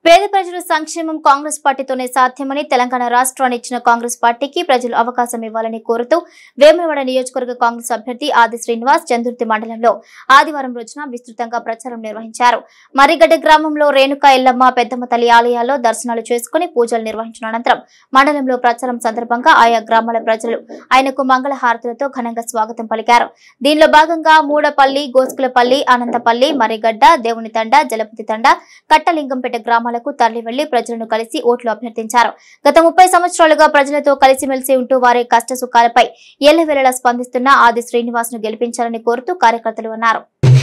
పేద ప్రజల సంక్షేమం కాంగ్రెస్ పార్టీతోనే సాధ్యమని తెలంగాణ రాష్ట్రాన్ని ఇచ్చిన కాంగ్రెస్ పార్టీకి ప్రజలు అవకాశం ఇవ్వాలని కోరుతూ వేములవాడ నియోజకవర్గ కాంగ్రెస్ అభ్యర్థి ఆది శ్రీనివాస్ చందుర్తి మండలంలో ఆదివారం రోజున విస్తృతంగా ప్రచారం నిర్వహించారు మర్రిగడ్డ గ్రామంలో రేణుకా ఎల్లమ్మ పెద్దమ్మ తల్లి ఆలయాల్లో దర్శనాలు చేసుకుని పూజలు నిర్వహించిన అనంతరం మండలంలో ప్రచారం సందర్భంగా ఆయా గ్రామాల ప్రజలు ఆయనకు మంగళ హారతులతో ఘనంగా స్వాగతం పలికారు దీనిలో భాగంగా మూడపల్లి గోస్కులపల్లి అనంతపల్లి మర్రిగడ్డ దేవుని తండ జలపతి తండ కట్టలింగంపేట గ్రామాలకు తరలి వెళ్లి ప్రజలను కలిసి ఓట్లు అభ్యర్థించారు గత ముప్పై సంవత్సరాలుగా ప్రజలతో కలిసిమెలిసి ఉంటూ వారి కష్ట సుఖాలపై ఎల్లవేళలా స్పందిస్తున్న ఆది శ్రీనివాస్ ను గెలిపించాలని కోరుతూ కార్యకర్తలు అన్నారు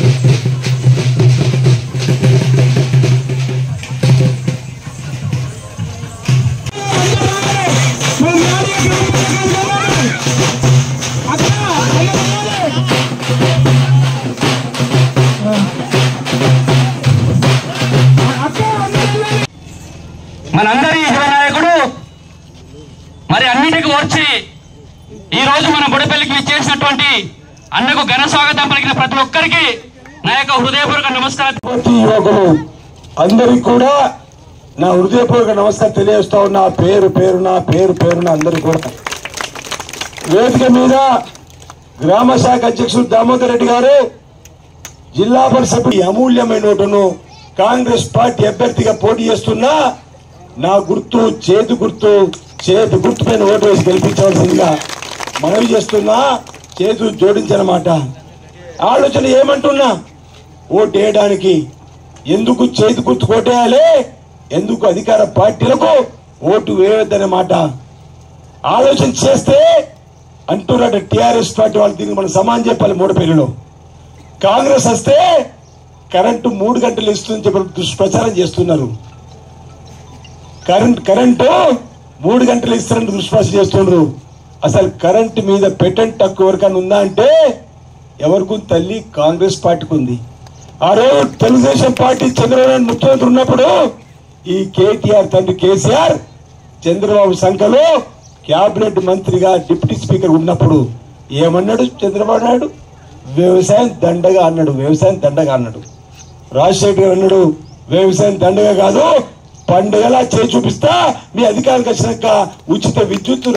మనందరి యువ నాయకుడు మరి అన్నిటికీ వచ్చి ఈ రోజు మన బుడపల్లికి విచ్చేసినటువంటి అన్నకు ఘన స్వాగతం పలికిన ప్రతి ఒక్కరికి నా యొక్క హృదయపూర్వక నమస్కారం పార్టీ యువకులు అందరికి కూడా నా హృదయపూర్వక నమస్కారం తెలియజేస్తా ఉన్నా పేరు పేరున పేరు పేరున అందరికి కూడా వేదిక మీద గ్రామ శాఖ అధ్యక్షుడు దామోదర్ రెడ్డి గారు జిల్లా పరిషత్ ఈ అమూల్యమైన ఓటును కాంగ్రెస్ పార్టీ అభ్యర్థిగా పోటీ చేస్తున్నా నా గుర్తు చేతి గుర్తు చేతి గుర్తు పైన ఓటు వేసి గెలిపించవలసిందిగా మనవి చేస్తున్నా చేతులు జోడించనమాట ఆలోచన ఏమంటున్నా ఓటు వేయడానికి ఎందుకు చేతి గుర్తు కొట్టేయాలి ఎందుకు అధికార పార్టీలకు ఓటు వేయొద్దనే మాట ఆలోచన చేస్తే అంటున్నాడు టిఆర్ఎస్ పార్టీ వాళ్ళు దీనికి మనం సమానం చెప్పాలి మూడపల్లిలో కాంగ్రెస్ వస్తే కరెంటు మూడు గంటలు ఇస్తుందని చెప్పి దుష్ప్రచారం చేస్తున్నారు కరెంట్ కరెంటు మూడు గంటలు ఇస్తారని దుష్ప్రచారం చేస్తున్నారు అసలు కరెంటు మీద పెటెంట్ తక్కువ ఎవరికైనా ఉందా అంటే ఎవరికి ఉంది తల్లి కాంగ్రెస్ పార్టీకి ఉంది ఆ రోజు తెలుగుదేశం పార్టీ చంద్రబాబు నాయుడు ముఖ్యమంత్రి ఉన్నప్పుడు ఈ కేటీఆర్ తండ్రి కేసీఆర్ చంద్రబాబు సంఖలో క్యాబినెట్ మంత్రిగా డిప్యూటీ స్పీకర్ ఉన్నప్పుడు ఏమన్నాడు చంద్రబాబు నాయుడు వ్యవసాయం దండగా అన్నాడు వ్యవసాయం దండగా అన్నాడు రాజశేఖర్ గారు అన్నాడు వ్యవసాయం దండగా కాదు పండుగలా చేసి చూపిస్తా మీ అధికారులకు వచ్చినాక ఉచిత విద్యుత్